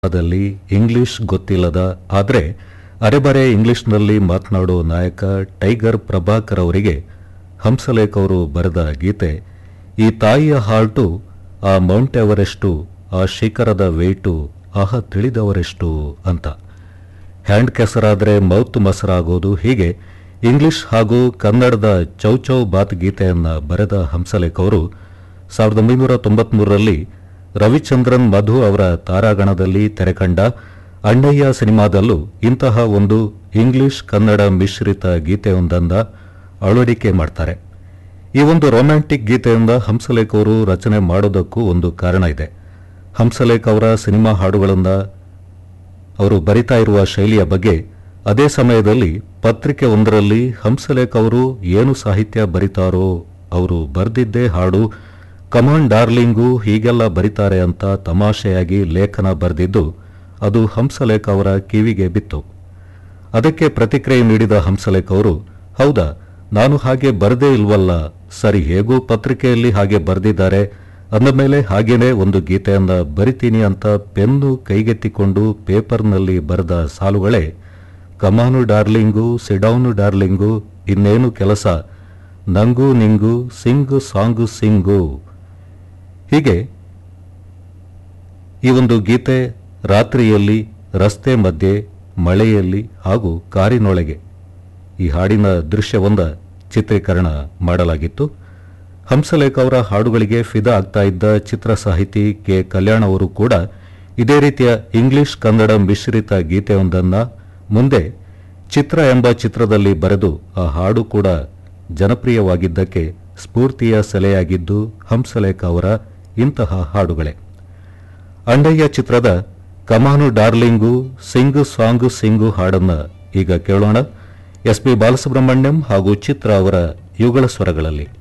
ದಲ್ಲಿ ಇಂಗ್ಲಿಷ್ ಗೊತ್ತಿಲ್ಲದ ಆದರೆ ಅರೆಬರೆ ಇಂಗ್ಲಿಷ್ನಲ್ಲಿ ಮಾತನಾಡೋ ನಾಯಕ ಟೈಗರ್ ಪ್ರಭಾಕರ್ ಅವರಿಗೆ ಹಂಸಲೇಖ ಅವರು ಬರೆದ ಗೀತೆ ಈ ತಾಯಿಯ ಹಾರ್ಟು ಆ ಮೌಂಟ್ ಎವರೆಸ್ಟು ಆ ಶಿಖರದ ವೇಟು ಆಹ ತಿಳಿದವರೆಷ್ಟು ಅಂತ ಹ್ಯಾಂಡ್ ಕೆಸರಾದರೆ ಮೌತ್ ಮೊಸರಾಗೋದು ಹೀಗೆ ಇಂಗ್ಲಿಷ್ ಹಾಗೂ ಕನ್ನಡದ ಚೌಚೌ ಬಾತ್ ಗೀತೆಯನ್ನ ಬರೆದ ಹಂಸಲೇಖ ಅವರು ಸಾವಿರದ ಒಂಬೈನೂರ ತೊಂಬತ್ಮೂರರಲ್ಲಿ ರವಿಚಂದ್ರನ್ ಮಧು ಅವರ ತಾರಾಗಣದಲ್ಲಿ ತೆರೆಕಂಡ ಅಣ್ಣಯ್ಯ ಸಿನಿಮಾದಲ್ಲೂ ಇಂತಹ ಒಂದು ಇಂಗ್ಲಿಷ್ ಕನ್ನಡ ಮಿಶ್ರಿತ ಗೀತೆಯೊಂದನ್ನ ಅಳವಡಿಕೆ ಮಾಡ್ತಾರೆ ಈ ಒಂದು ರೊಮ್ಯಾಂಟಿಕ್ ಗೀತೆಯಿಂದ ಹಂಸಲೇಖ ಅವರು ರಚನೆ ಮಾಡೋದಕ್ಕೂ ಒಂದು ಕಾರಣ ಇದೆ ಹಂಸಲೇಖ ಅವರ ಸಿನಿಮಾ ಹಾಡುಗಳನ್ನು ಅವರು ಬರಿತಾ ಇರುವ ಶೈಲಿಯ ಬಗ್ಗೆ ಅದೇ ಸಮಯದಲ್ಲಿ ಪತ್ರಿಕೆ ಒಂದರಲ್ಲಿ ಹಂಸಲೇಖ ಅವರು ಏನು ಸಾಹಿತ್ಯ ಬರಿತಾರೋ ಅವರು ಬರೆದಿದ್ದೇ ಹಾಡು ಕಮಾನ್ ಡಾರ್ಲಿಂಗು ಹೀಗೆಲ್ಲ ಬರಿತಾರೆ ಅಂತ ತಮಾಷೆಯಾಗಿ ಲೇಖನ ಬರೆದಿದ್ದು ಅದು ಹಂಸಲೇಖ ಅವರ ಕಿವಿಗೆ ಬಿತ್ತು ಅದಕ್ಕೆ ಪ್ರತಿಕ್ರಿಯೆ ನೀಡಿದ ಹಂಸಲೇಖ ಅವರು ಹೌದಾ ನಾನು ಹಾಗೆ ಬರದೇ ಇಲ್ವಲ್ಲ ಸರಿ ಹೇಗೂ ಪತ್ರಿಕೆಯಲ್ಲಿ ಹಾಗೆ ಬರೆದಿದ್ದಾರೆ ಅಂದ ಮೇಲೆ ಹಾಗೇನೆ ಒಂದು ಗೀತೆಯನ್ನ ಬರಿತೀನಿ ಅಂತ ಪೆನ್ನು ಕೈಗೆತ್ತಿಕೊಂಡು ಪೇಪರ್ನಲ್ಲಿ ಬರೆದ ಸಾಲುಗಳೇ ಕಮಾನು ಡಾರ್ಲಿಂಗು ಸಿಡೌನು ಡಾರ್ಲಿಂಗು ಇನ್ನೇನು ಕೆಲಸ ನಂಗು ನಿಂಗು ಸಿಂಗು ಸಾಂಗು ಸಿಂಗು ಹೀಗೆ ಈ ಒಂದು ಗೀತೆ ರಾತ್ರಿಯಲ್ಲಿ ರಸ್ತೆ ಮಧ್ಯೆ ಮಳೆಯಲ್ಲಿ ಹಾಗೂ ಕಾರಿನೊಳಗೆ ಈ ಹಾಡಿನ ದೃಶ್ಯವೊಂದ ಚಿತ್ರೀಕರಣ ಮಾಡಲಾಗಿತ್ತು ಹಂಸಲೇಖ ಅವರ ಹಾಡುಗಳಿಗೆ ಫಿದಾ ಆಗ್ತಾ ಇದ್ದ ಚಿತ್ರ ಸಾಹಿತಿ ಕೆ ಕಲ್ಯಾಣ್ ಅವರು ಕೂಡ ಇದೇ ರೀತಿಯ ಇಂಗ್ಲಿಷ್ ಕನ್ನಡ ಮಿಶ್ರಿತ ಗೀತೆಯೊಂದನ್ನ ಮುಂದೆ ಚಿತ್ರ ಎಂಬ ಚಿತ್ರದಲ್ಲಿ ಬರೆದು ಆ ಹಾಡು ಕೂಡ ಜನಪ್ರಿಯವಾಗಿದ್ದಕ್ಕೆ ಸ್ಫೂರ್ತಿಯ ಸೆಲೆಯಾಗಿದ್ದು ಹಂಸಲೇಖ ಅವರ ಇಂತಹ ಹಾಡುಗಳೇ ಅಂಡಯ್ಯ ಚಿತ್ರದ ಕಮಾನು ಡಾರ್ಲಿಂಗು ಸಿಂಗು ಸಾಂಗು ಸಿಂಗು ಹಾಡನ್ನ ಈಗ ಕೇಳೋಣ ಎಸ್ ಪಿ ಬಾಲಸುಬ್ರಹ್ಮಣ್ಯಂ ಹಾಗೂ ಚಿತ್ರ ಅವರ ಯುಗಳ ಸ್ವರಗಳಲ್ಲಿ